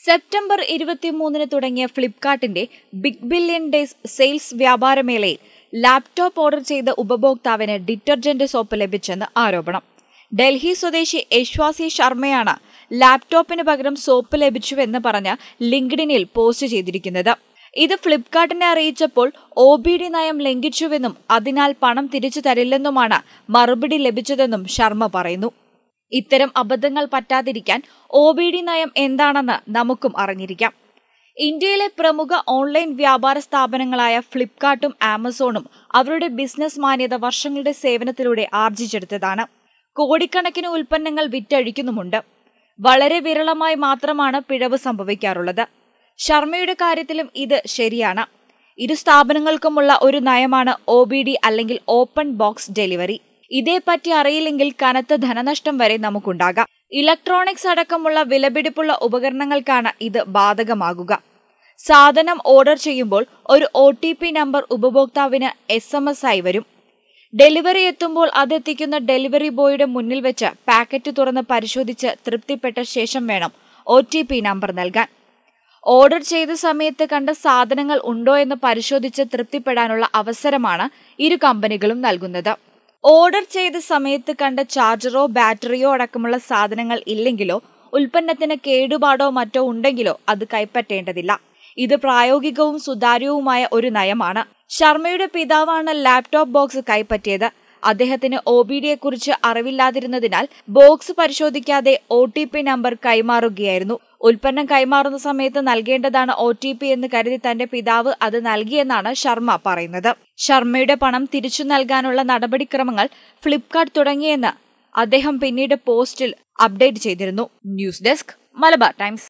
September ഇരുപത്തിമൂന്നിന് തുടങ്ങിയ ഫ്ലിപ്കാർട്ടിന്റെ ബിഗ് ബില്യൺ ഡേയ്സ് സെയിൽസ് വ്യാപാരമേളയിൽ ലാപ്ടോപ്പ് ഓർഡർ ചെയ്ത ഉപഭോക്താവിന് ഡിറ്റർജന്റ് സോപ്പ് ലഭിച്ചെന്ന് ആരോപണം ഡൽഹി സ്വദേശി യശ്വാസി ശർമ്മയാണ് ലാപ്ടോപ്പിന് പകരം സോപ്പ് ലഭിച്ചുവെന്ന് പറഞ്ഞ് ലിങ്ക്ഡിനിൽ പോസ്റ്റ് ചെയ്തിരിക്കുന്നത് ഇത് ഫ്ലിപ്കാർട്ടിനെ അറിയിച്ചപ്പോൾ ഒ ബി ഡി നയം ലംഘിച്ചുവെന്നും അതിനാൽ പണം തിരിച്ചു തരില്ലെന്നുമാണ് മറുപടി ലഭിച്ചതെന്നും ശർമ്മ പറയുന്നു ഇത്തരം അബദ്ധങ്ങൾ പറ്റാതിരിക്കാൻ ഒ ബി ഡി നയം എന്താണെന്ന് നമുക്കും അറിഞ്ഞിരിക്കാം ഇന്ത്യയിലെ പ്രമുഖ ഓൺലൈൻ വ്യാപാര സ്ഥാപനങ്ങളായ ഫ്ലിപ്കാർട്ടും ആമസോണും അവരുടെ ബിസിനസ് മാന്യത വർഷങ്ങളുടെ സേവനത്തിലൂടെ ആർജിച്ചെടുത്തതാണ് കോടിക്കണക്കിന് ഉൽപ്പന്നങ്ങൾ വിറ്റഴിക്കുന്നുമുണ്ട് വളരെ വിരളമായി മാത്രമാണ് പിഴവ് സംഭവിക്കാറുള്ളത് ശർമ്മയുടെ കാര്യത്തിലും ഇത് ശരിയാണ് ഇരു സ്ഥാപനങ്ങൾക്കുമുള്ള ഒരു നയമാണ് ഒ ബി ഡി അല്ലെങ്കിൽ ഓപ്പൺ ബോക്സ് ഡെലിവറി ഇതേപ്പറ്റി അറിയില്ലെങ്കിൽ കനത്ത ധനനഷ്ടം വരെ നമുക്കുണ്ടാകാം ഇലക്ട്രോണിക്സ് അടക്കമുള്ള വിലപിടിപ്പുള്ള ഉപകരണങ്ങൾക്കാണ് ഇത് ബാധകമാകുക സാധനം ഓർഡർ ചെയ്യുമ്പോൾ ഒരു ഒ ടി പി നമ്പർ ഉപഭോക്താവിന് എസ് എം എസ് ആയി വരും ഡെലിവറി എത്തുമ്പോൾ അതെത്തിക്കുന്ന ഡെലിവറി ബോയുടെ മുന്നിൽ വെച്ച് പാക്കറ്റ് തുറന്ന് പരിശോധിച്ച് തൃപ്തിപ്പെട്ട ശേഷം വേണം ഒ ടി പി നമ്പർ നൽകാൻ ഓർഡർ ചെയ്ത സമയത്ത് കണ്ട സാധനങ്ങൾ ഉണ്ടോ എന്ന് പരിശോധിച്ച് തൃപ്തിപ്പെടാനുള്ള അവസരമാണ് ഇരു കമ്പനികളും നൽകുന്നത് ഓർഡർ ചെയ്ത സമയത്ത് കണ്ട ചാർജറോ ബാറ്ററിയോ അടക്കമുള്ള സാധനങ്ങൾ ഇല്ലെങ്കിലോ ഉൽപ്പന്നത്തിന് കേടുപാടോ മറ്റോ ഉണ്ടെങ്കിലോ അത് കൈപ്പറ്റേണ്ടതില്ല ഇത് പ്രായോഗികവും സുതാര്യവുമായ ഒരു നയമാണ് ശർമ്മയുടെ പിതാവാണ് ലാപ്ടോപ്പ് ബോക്സ് കൈപ്പറ്റിയത് അദ്ദേഹത്തിന് ഒ ബി ഡിയെക്കുറിച്ച് അറിവില്ലാതിരുന്നതിനാൽ ബോക്സ് പരിശോധിക്കാതെ ഒ ടി പി നമ്പർ കൈമാറുകയായിരുന്നു ഉൽപ്പന്നം കൈമാറുന്ന സമയത്ത് നൽകേണ്ടതാണ് ഒ ടി പി എന്ന് കരുതി തന്റെ പിതാവ് അത് നൽകിയെന്നാണ് ശർമ്മ പറയുന്നത് ശർമ്മയുടെ പണം തിരിച്ചു നൽകാനുള്ള നടപടിക്രമങ്ങൾ ഫ്ലിപ്കാർട്ട് തുടങ്ങിയെന്ന് അദ്ദേഹം പിന്നീട് പോസ്റ്റിൽ അപ്ഡേറ്റ് ചെയ്തിരുന്നു ന്യൂസ് ഡെസ്ക് മലബാർ ടൈംസ്